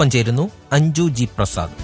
ഒപ്പം ചേരുന്നു അഞ്ജു ജി പ്രസാദ്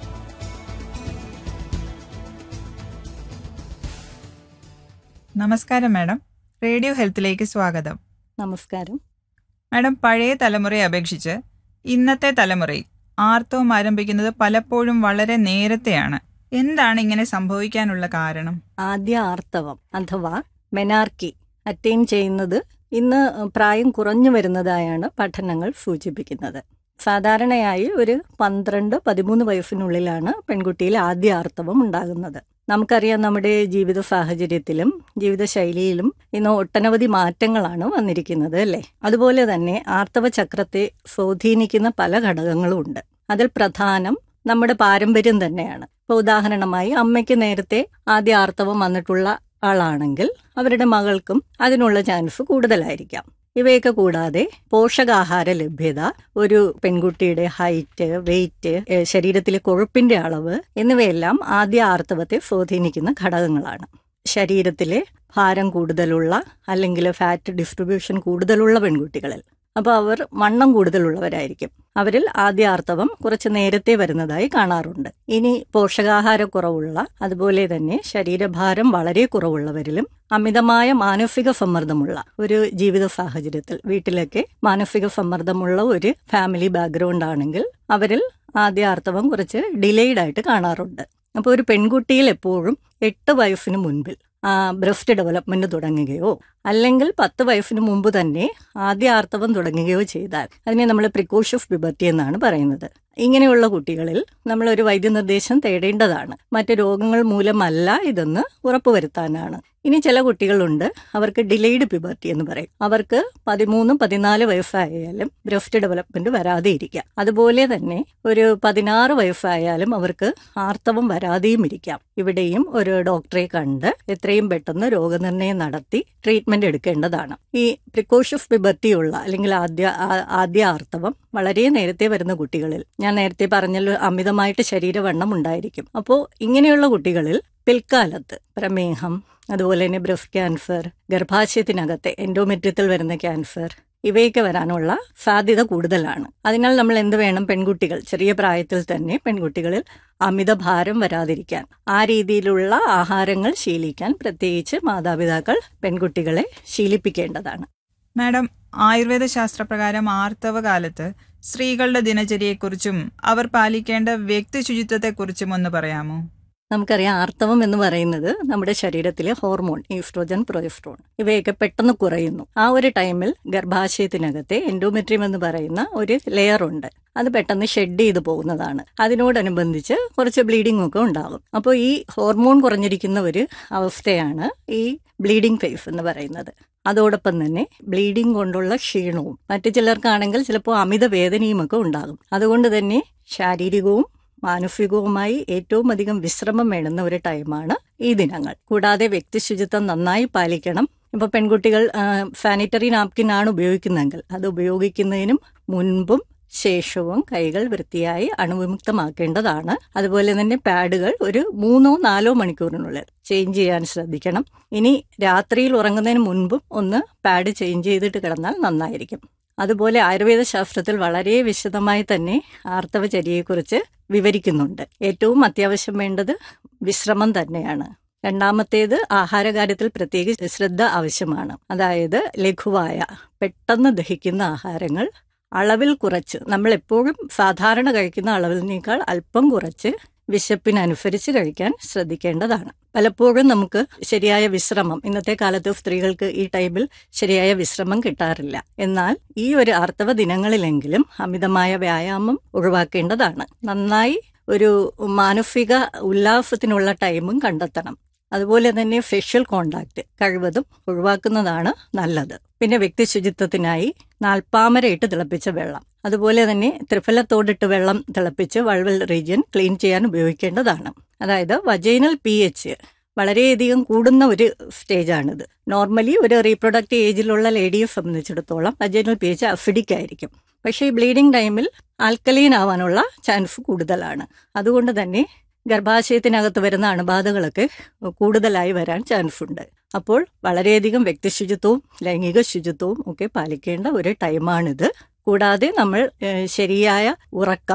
നമസ്കാരം മാഡം റേഡിയോ ഹെൽത്തിലേക്ക് സ്വാഗതം നമസ്കാരം മാഡം പഴയ തലമുറയെ അപേക്ഷിച്ച് ഇന്നത്തെ തലമുറയിൽ ആർത്തവം ആരംഭിക്കുന്നത് പലപ്പോഴും വളരെ നേരത്തെയാണ് എന്താണ് ഇങ്ങനെ സംഭവിക്കാനുള്ള കാരണം ആദ്യ ആർത്തവം അഥവാ മെനാർക്കി അറ്റൈൻ ചെയ്യുന്നത് ഇന്ന് പ്രായം കുറഞ്ഞു വരുന്നതായാണ് പഠനങ്ങൾ സൂചിപ്പിക്കുന്നത് സാധാരണയായി ഒരു പന്ത്രണ്ട് പതിമൂന്ന് വയസ്സിനുള്ളിലാണ് പെൺകുട്ടിയിൽ ആദ്യ ആർത്തവം ഉണ്ടാകുന്നത് നമുക്കറിയാം നമ്മുടെ ജീവിത സാഹചര്യത്തിലും ജീവിതശൈലിയിലും ഇന്ന് ഒട്ടനവധി മാറ്റങ്ങളാണ് വന്നിരിക്കുന്നത് അല്ലേ അതുപോലെ തന്നെ ആർത്തവ ചക്രത്തെ സ്വാധീനിക്കുന്ന പല ഘടകങ്ങളും ഉണ്ട് അതിൽ പ്രധാനം നമ്മുടെ പാരമ്പര്യം തന്നെയാണ് ഇപ്പോൾ ഉദാഹരണമായി അമ്മയ്ക്ക് നേരത്തെ ആദ്യ ആർത്തവം വന്നിട്ടുള്ള ആളാണെങ്കിൽ അവരുടെ മകൾക്കും അതിനുള്ള ചാൻസ് കൂടുതലായിരിക്കാം ഇവയൊക്കെ കൂടാതെ പോഷകാഹാര ലഭ്യത ഒരു പെൺകുട്ടിയുടെ ഹൈറ്റ് വെയിറ്റ് ഏഹ് ശരീരത്തിലെ കൊഴുപ്പിന്റെ അളവ് എന്നിവയെല്ലാം ആദ്യ ആർത്തവത്തെ സ്വാധീനിക്കുന്ന ഘടകങ്ങളാണ് ശരീരത്തിലെ ഭാരം കൂടുതലുള്ള അല്ലെങ്കിൽ ഫാറ്റ് ഡിസ്ട്രിബ്യൂഷൻ കൂടുതലുള്ള പെൺകുട്ടികളിൽ അപ്പോൾ അവർ വണ്ണം കൂടുതലുള്ളവരായിരിക്കും അവരിൽ ആദ്യ ആർത്തവം കുറച്ച് നേരത്തെ വരുന്നതായി കാണാറുണ്ട് ഇനി പോഷകാഹാരക്കുറവുള്ള അതുപോലെ തന്നെ ശരീരഭാരം വളരെ കുറവുള്ളവരിലും അമിതമായ മാനസിക സമ്മർദ്ദമുള്ള ഒരു ജീവിത സാഹചര്യത്തിൽ വീട്ടിലൊക്കെ മാനസിക സമ്മർദ്ദമുള്ള ഒരു ഫാമിലി ബാക്ക്ഗ്രൗണ്ട് ആണെങ്കിൽ അവരിൽ ആദ്യ ആർത്തവം കുറച്ച് ഡിലേഡ് ആയിട്ട് കാണാറുണ്ട് അപ്പോൾ ഒരു പെൺകുട്ടിയിൽ എപ്പോഴും എട്ട് വയസ്സിന് മുൻപിൽ ബ്രസ്റ്റ് ഡെവലപ്മെന്റ് തുടങ്ങുകയോ അല്ലെങ്കിൽ പത്ത് വയസ്സിന് മുമ്പ് തന്നെ ആദ്യ ആർത്തവം തുടങ്ങുകയോ ചെയ്താൽ അതിനെ നമ്മൾ പ്രിക്കോഷ്യസ് പിബർട്ടി എന്നാണ് പറയുന്നത് ഇങ്ങനെയുള്ള കുട്ടികളിൽ നമ്മൾ ഒരു വൈദ്യനിർദ്ദേശം തേടേണ്ടതാണ് മറ്റ് രോഗങ്ങൾ മൂലമല്ല ഇതെന്ന് ഉറപ്പുവരുത്താനാണ് ഇനി ചില കുട്ടികളുണ്ട് അവർക്ക് ഡിലേഡ് പിബർട്ടി എന്ന് പറയും അവർക്ക് പതിമൂന്ന് പതിനാല് വയസ്സായാലും ബ്രസ്റ്റ് ഡെവലപ്മെന്റ് വരാതെ ഇരിക്കാം അതുപോലെ തന്നെ ഒരു പതിനാറ് വയസ്സായാലും അവർക്ക് ആർത്തവം വരാതെയും ഇരിക്കാം ഇവിടെയും ഒരു ഡോക്ടറെ കണ്ട് എത്രയും പെട്ടെന്ന് രോഗനിർണയം നടത്തി ട്രീറ്റ്മെന്റ് എടുക്കേണ്ടതാണ് ഈ പ്രിക്കോഷ്യസ് പിബർട്ടിയുള്ള അല്ലെങ്കിൽ ആദ്യ ആദ്യ ആർത്തവം വളരെ നേരത്തെ വരുന്ന കുട്ടികളിൽ ഞാൻ നേരത്തെ പറഞ്ഞല്ലോ അമിതമായിട്ട് ശരീരവണ്ണം ഉണ്ടായിരിക്കും അപ്പോൾ ഇങ്ങനെയുള്ള കുട്ടികളിൽ പിൽക്കാലത്ത് പ്രമേഹം അതുപോലെ തന്നെ ബ്രസ്റ്റ് ക്യാൻസർ ഗർഭാശയത്തിനകത്തെ എൻഡോമെട്രിയത്തിൽ വരുന്ന ക്യാൻസർ ഇവയൊക്കെ വരാനുള്ള സാധ്യത കൂടുതലാണ് അതിനാൽ നമ്മൾ എന്ത് വേണം പെൺകുട്ടികൾ ചെറിയ പ്രായത്തിൽ തന്നെ പെൺകുട്ടികളിൽ അമിത ഭാരം വരാതിരിക്കാൻ ആ രീതിയിലുള്ള ആഹാരങ്ങൾ ശീലിക്കാൻ പ്രത്യേകിച്ച് മാതാപിതാക്കൾ പെൺകുട്ടികളെ ശീലിപ്പിക്കേണ്ടതാണ് മാഡം ആയുർവേദ ശാസ്ത്രപ്രകാരം ആർത്തവ കാലത്ത് സ്ത്രീകളുടെ ദിനചര്യയെക്കുറിച്ചും അവർ പാലിക്കേണ്ട വ്യക്തി ശുചിത്വത്തെക്കുറിച്ചും ഒന്ന് പറയാമോ നമുക്കറിയാം ആർത്തവം എന്ന് പറയുന്നത് നമ്മുടെ ശരീരത്തിലെ ഹോർമോൺ ഈസ്ട്രോജൻ പ്രൊജസ്ട്രോൺ ഇവയൊക്കെ പെട്ടെന്ന് കുറയുന്നു ആ ഒരു ടൈമിൽ ഗർഭാശയത്തിനകത്തെ എൻഡോമെട്രിയം എന്ന് പറയുന്ന ഒരു ലെയർ ഉണ്ട് അത് പെട്ടെന്ന് ഷെഡ് ചെയ്ത് പോകുന്നതാണ് അതിനോടനുബന്ധിച്ച് കുറച്ച് ബ്ലീഡിംഗ് ഒക്കെ ഉണ്ടാകും അപ്പോൾ ഈ ഹോർമോൺ കുറഞ്ഞിരിക്കുന്ന ഒരു അവസ്ഥയാണ് ഈ ബ്ലീഡിംഗ് ഫേസ് എന്ന് പറയുന്നത് അതോടൊപ്പം തന്നെ ബ്ലീഡിംഗ് കൊണ്ടുള്ള ക്ഷീണവും മറ്റു ചിലർക്കാണെങ്കിൽ ചിലപ്പോൾ അമിത വേദനയും ഒക്കെ ഉണ്ടാകും അതുകൊണ്ട് തന്നെ ശാരീരികവും മാനസികവുമായി ഏറ്റവും അധികം വിശ്രമം വേണ്ടുന്ന ഒരു ടൈമാണ് ഈ ദിനങ്ങൾ കൂടാതെ വ്യക്തി ശുചിത്വം നന്നായി പാലിക്കണം ഇപ്പോൾ പെൺകുട്ടികൾ സാനിറ്ററി നാപ്കിൻ ആണ് ഉപയോഗിക്കുന്നതെങ്കിൽ അത് ഉപയോഗിക്കുന്നതിനും മുൻപും ശേഷവും കൈകൾ വൃത്തിയായി അണുവിമുക്തമാക്കേണ്ടതാണ് അതുപോലെ തന്നെ പാഡുകൾ ഒരു മൂന്നോ നാലോ മണിക്കൂറിനുള്ളിൽ ചേഞ്ച് ചെയ്യാൻ ശ്രദ്ധിക്കണം ഇനി രാത്രിയിൽ ഉറങ്ങുന്നതിന് മുൻപും ഒന്ന് പാഡ് ചേഞ്ച് ചെയ്തിട്ട് കിടന്നാൽ നന്നായിരിക്കും അതുപോലെ ആയുർവേദ ശാസ്ത്രത്തിൽ വളരെ വിശദമായി തന്നെ ആർത്തവചര്യയെക്കുറിച്ച് വിവരിക്കുന്നുണ്ട് ഏറ്റവും അത്യാവശ്യം വേണ്ടത് വിശ്രമം തന്നെയാണ് രണ്ടാമത്തേത് ആഹാരകാര്യത്തിൽ പ്രത്യേകിച്ച് ശ്രദ്ധ ആവശ്യമാണ് അതായത് ലഘുവായ പെട്ടെന്ന് ദഹിക്കുന്ന ആഹാരങ്ങൾ അളവിൽ കുറച്ച് നമ്മൾ എപ്പോഴും സാധാരണ കഴിക്കുന്ന അളവിനേക്കാൾ അല്പം കുറച്ച് വിശപ്പിനനുസരിച്ച് കഴിക്കാൻ ശ്രദ്ധിക്കേണ്ടതാണ് പലപ്പോഴും നമുക്ക് ശരിയായ വിശ്രമം ഇന്നത്തെ കാലത്ത് സ്ത്രീകൾക്ക് ഈ ടൈമിൽ ശരിയായ വിശ്രമം കിട്ടാറില്ല എന്നാൽ ഈ ഒരു ആർത്തവ ദിനങ്ങളിലെങ്കിലും അമിതമായ വ്യായാമം ഒഴിവാക്കേണ്ടതാണ് നന്നായി ഒരു മാനസിക ഉല്ലാസത്തിനുള്ള ടൈമും കണ്ടെത്തണം അതുപോലെ തന്നെ ഫേഷ്യൽ കോണ്ടാക്ട് കഴിവതും ഒഴിവാക്കുന്നതാണ് നല്ലത് പിന്നെ വ്യക്തി ശുചിത്വത്തിനായി നാൽപ്പാമരയിട്ട് തിളപ്പിച്ച വെള്ളം അതുപോലെ തന്നെ ത്രിഫലത്തോടിട്ട് വെള്ളം തിളപ്പിച്ച് വൾവൽ റീജിയൻ ക്ലീൻ ചെയ്യാൻ ഉപയോഗിക്കേണ്ടതാണ് അതായത് വജൈനൽ പി എച്ച് വളരെയധികം കൂടുന്ന ഒരു സ്റ്റേജാണിത് നോർമലി ഒരു റീപ്രൊഡക്റ്റീവ് ഏജിലുള്ള ലേഡിയെ സംബന്ധിച്ചിടത്തോളം വജൈനൽ പി എച്ച് അസിഡിക് ആയിരിക്കും പക്ഷേ ഈ ബ്ലീഡിംഗ് ടൈമിൽ ആൽക്കലീൻ ആവാനുള്ള ചാൻസ് കൂടുതലാണ് അതുകൊണ്ട് തന്നെ ഗർഭാശയത്തിനകത്ത് വരുന്ന അണുബാധകളൊക്കെ കൂടുതലായി വരാൻ ചാൻസ് ഉണ്ട് അപ്പോൾ വളരെയധികം വ്യക്തിശുചിത്വവും ലൈംഗിക ശുചിത്വവും ഒക്കെ പാലിക്കേണ്ട ഒരു ടൈമാണിത് കൂടാതെ നമ്മൾ ശരിയായ ഉറക്കം